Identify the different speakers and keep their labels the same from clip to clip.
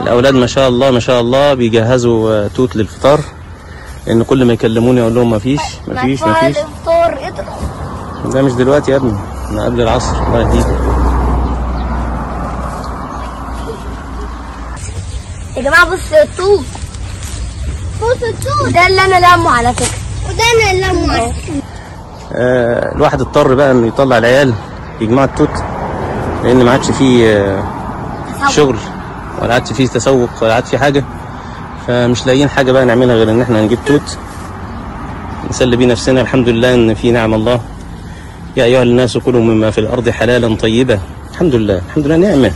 Speaker 1: الاولاد ما شاء الله ما شاء الله بيجهزوا آه، توت للفطار لان كل ما يكلموني اقول لهم ما فيش ما فيش ما فيش
Speaker 2: الفطور اضرب
Speaker 1: ده مش دلوقتي يا ابني انا قبل العصر الله يهديك
Speaker 2: يا جماعه بص الطوب بص الطوب ده اللي انا لامه على فكره وده انا اللي لامه على فكره
Speaker 1: آه الواحد اضطر بقى انه يطلع العيال يجمعوا التوت لان ما عادش فيه آه شغل ولا عادش فيه تسوق ولا عاد فيه حاجه فمش لاقيين حاجه بقى نعملها غير ان احنا نجيب توت نسلي بيه نفسنا الحمد لله ان في نعم الله يا ايها الناس كلوا مما في الارض حلالا طيبا الحمد لله الحمد لله نعمه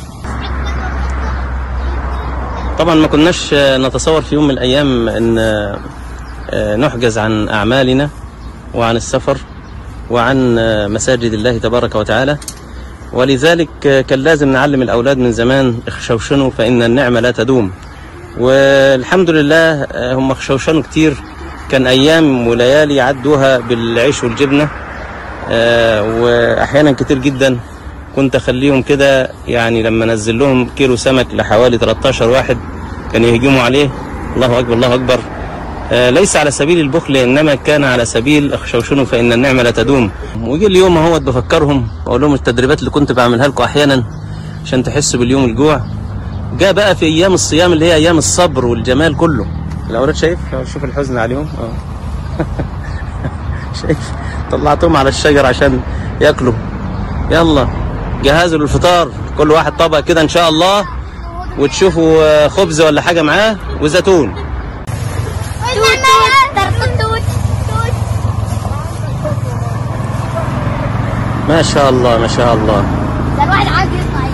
Speaker 1: طبعا ما كناش آه، نتصور في يوم من الايام ان آه، آه، نحجز عن اعمالنا وعن السفر وعن آه، مساجد الله تبارك وتعالى ولذلك آه، كان لازم نعلم الأولاد من زمان اخشوشنوا فإن النعمة لا تدوم والحمد لله آه، هم خشوشنوا كتير كان أيام وليالي عدوها بالعيش والجبنة آه، وأحيانا كتير جدا كنت أخليهم كده يعني لما أنزل لهم كيلو سمك لحوالي 13 واحد كانوا يهجموا عليه الله أكبر الله أكبر آه، ليس على سبيل البخل انما كان على سبيل اخشوشنوا فان النعمه لا تدوم ويجي اليوم اهوت بفكرهم واقول لهم التدريبات اللي كنت بعملها لكم احيانا عشان تحسوا باليوم الجوع جاء بقى في ايام الصيام اللي هي ايام الصبر والجمال كله الاولاد شايف شوف الحزن عليهم اه شايف طلعتهم على الشجر عشان ياكلوا يلا جهزوا للفطار كل واحد طبق كده ان شاء الله وتشوفوا آه، خبز ولا حاجه معاه وزيتون
Speaker 2: توت توت توت توت
Speaker 1: ما شاء الله ما شاء الله
Speaker 2: ده الواحد عايز يطلع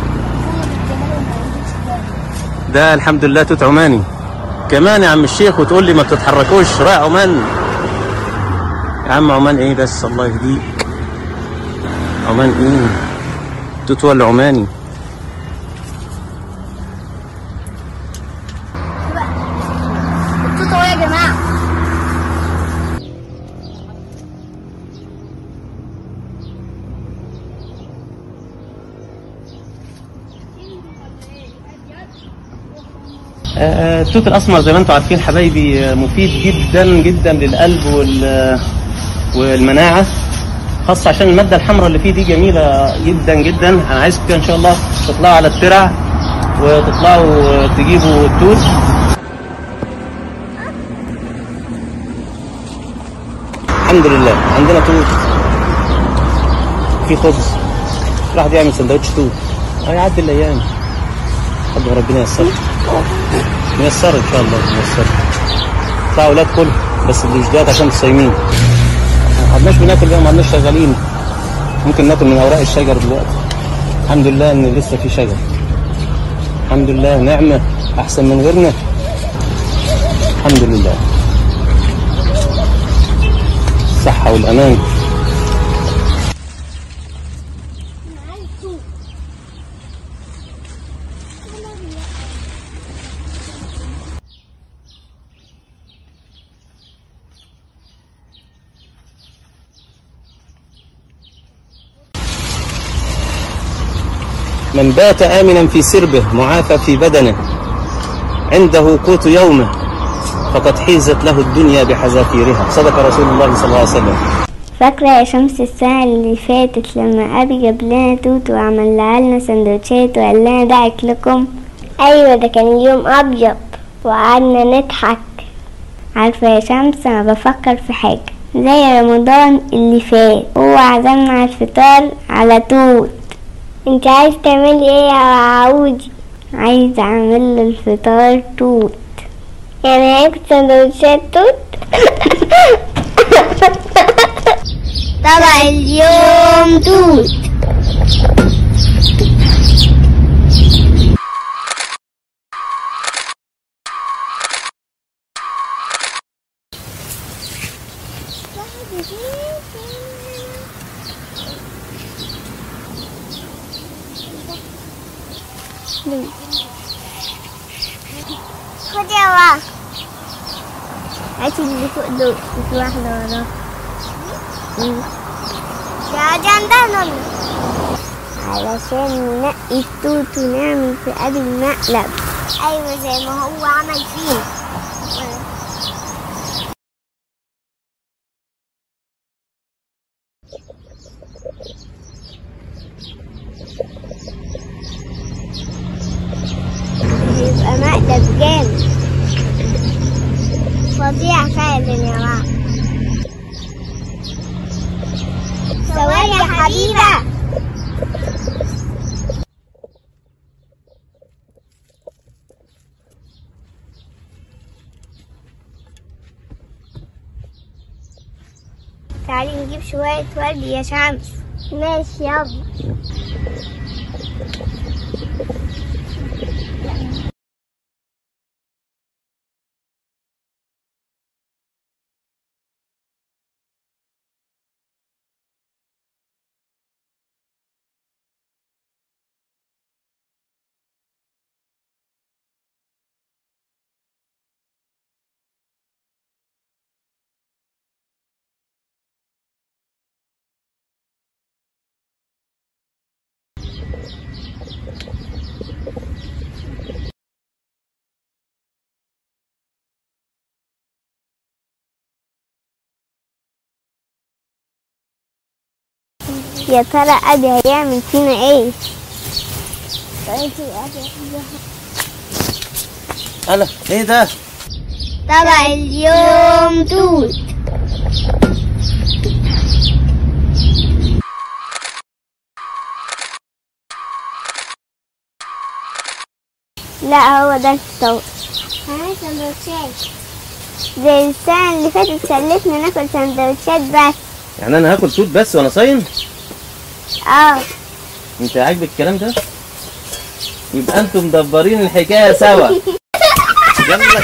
Speaker 1: ده الحمد لله توت عماني كمان يا عم الشيخ وتقول لي ما بتتحركوش رايح عمان يا عم عمان ايه بس الله يهديك عمان ايه توت ولا عماني
Speaker 2: التوت اهو يا جماعه
Speaker 1: آه، التوت الاسمر زي ما انتم عارفين حبايبي آه، مفيد جدا جدا للقلب وال والمناعه خاصه عشان الماده الحمراء اللي فيه دي جميله جدا جدا انا عايزكم كده ان شاء الله تطلعوا على الترع وتطلعوا آه، تجيبوا التوت الحمد لله عندنا توت في خبز الواحد يعمل سندوتش توت هيعدي الايام حد ربنا ييسر ميسر ان شاء الله ميسر طلع اولاد كل بس مش دلوقتي عشان الصايمين ما عدناش بناكل بقى ما عدناش شغالين ممكن ناكل من اوراق الشجر دلوقتي الحمد لله ان لسه في شجر الحمد لله نعمه احسن من غيرنا الحمد لله الصحه والامان من بات آمنا في سربه معافى في بدنه عنده قوت يومه فقد حيزت له الدنيا بحذافيرها صدق رسول الله صلى الله عليه وسلم
Speaker 3: فاكرة يا شمس الساعة اللي فاتت لما أبي جاب لنا توت وعمل لنا سندوتشات وقال لنا ده أكلكم أيوة ده كان يوم أبيض وقعدنا نضحك عارفة يا شمس أنا بفكر في حاجة زي رمضان اللي فات هو عزمنا على الفطار على توت انت عايز تعملي ايه يا عودي عايز اعمل له الفطار توت يعني هياكل سندوتشات توت
Speaker 2: طبع اليوم توت خد يا وا هاتي اللي فوق دول في واحدة وراه يا جندل
Speaker 3: علشان ننقي التوت ونعمل في قلب المقلب ايوه زي ما هو عمل فينا يبقى مقلب جامد فظيع فعلا يا ماما ثواني يا حبيبة تعالي نجيب شوية ورد يا شمس ماشي يلا يا ترى أبي هيعمل فينا ايه؟
Speaker 1: انا ايه ده
Speaker 3: طبع اليوم توت لا هو ده الصوت ها سندوتشات زي السنة اللي فاتت سلفنا ناكل سندوتشات بس
Speaker 1: يعني انا هاكل توت بس وانا صايم
Speaker 3: اه
Speaker 1: انت عاجبك الكلام ده يبقى انتم مدبرين الحكايه سوا يلا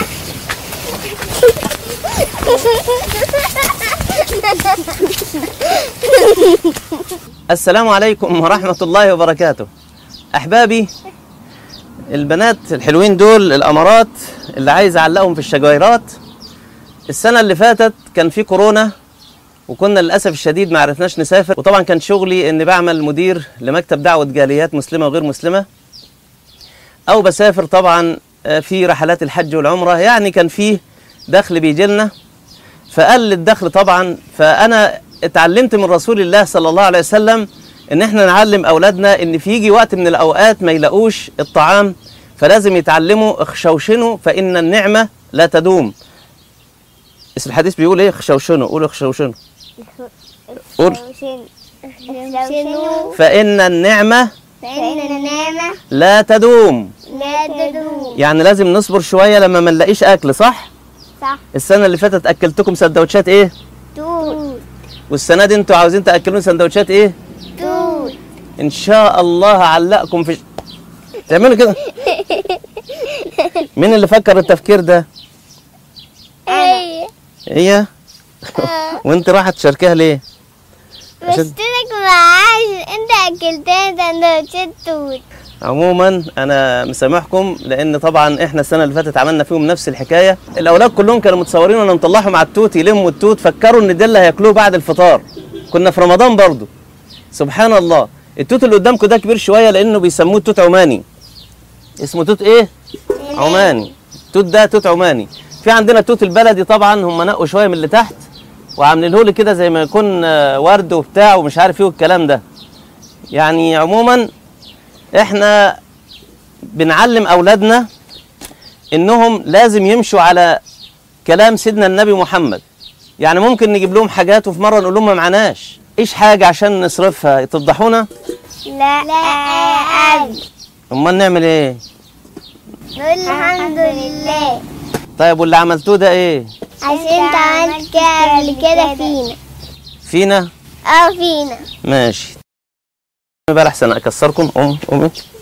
Speaker 1: السلام عليكم ورحمة الله وبركاته أحبابي البنات الحلوين دول الأمارات اللي عايز أعلقهم في الشجيرات السنة اللي فاتت كان في كورونا وكنا للأسف الشديد ما عرفناش نسافر وطبعا كان شغلي إني بعمل مدير لمكتب دعوة جاليات مسلمة وغير مسلمة أو بسافر طبعا آه، في رحلات الحج والعمرة يعني كان فيه دخل بيجي لنا فقل الدخل طبعا فانا اتعلمت من رسول الله صلى الله عليه وسلم ان احنا نعلم اولادنا ان في يجي وقت من الاوقات ما يلاقوش الطعام فلازم يتعلموا اخشوشنوا فان النعمه لا تدوم اسم الحديث بيقول ايه اخشوشنوا قول اخشوشنوا قول
Speaker 3: شنو
Speaker 1: فان النعمه
Speaker 3: فإن النعمة
Speaker 1: لا تدوم
Speaker 3: لا تدوم
Speaker 1: يعني لازم نصبر شويه لما ما نلاقيش اكل صح
Speaker 3: صح
Speaker 1: السنه اللي فاتت اكلتكم سندوتشات ايه
Speaker 3: توت
Speaker 1: والسنه دي انتوا عاوزين تاكلون سندوتشات ايه
Speaker 3: توت
Speaker 1: ان شاء الله هعلقكم في تعملوا كده مين اللي فكر التفكير ده
Speaker 3: أنا
Speaker 1: هي وانت رايحه تشاركها ليه عشان
Speaker 3: بشترك معاك انت اكلتني سندوتشات توت
Speaker 1: عموما انا مسامحكم لان طبعا احنا السنه اللي فاتت عملنا فيهم نفس الحكايه الاولاد كلهم كانوا متصورين وانا مطلعهم على التوت يلموا التوت فكروا ان ده اللي هياكلوه بعد الفطار كنا في رمضان برضو سبحان الله التوت اللي قدامكم ده كبير شويه لانه بيسموه توت عماني اسمه توت ايه عماني التوت ده توت عماني في عندنا التوت البلدي طبعا هم نقوا شويه من اللي تحت وعاملينه لي كده زي ما يكون آه، ورد وبتاع ومش عارف ايه والكلام ده يعني عموما احنا بنعلم اولادنا انهم لازم يمشوا على كلام سيدنا النبي محمد يعني ممكن نجيب لهم حاجات وفي مره نقول لهم ما معناش ايش حاجه عشان نصرفها تفضحونا
Speaker 3: لا لا أبي
Speaker 1: امال نعمل ايه
Speaker 3: نقول الحمد لله
Speaker 1: طيب واللي عملتوه ده ايه
Speaker 3: عشان انت عملت كده قبل كده فينا
Speaker 1: فينا
Speaker 3: اه فينا
Speaker 1: ماشي بقى احسن اكسركم قوم قومي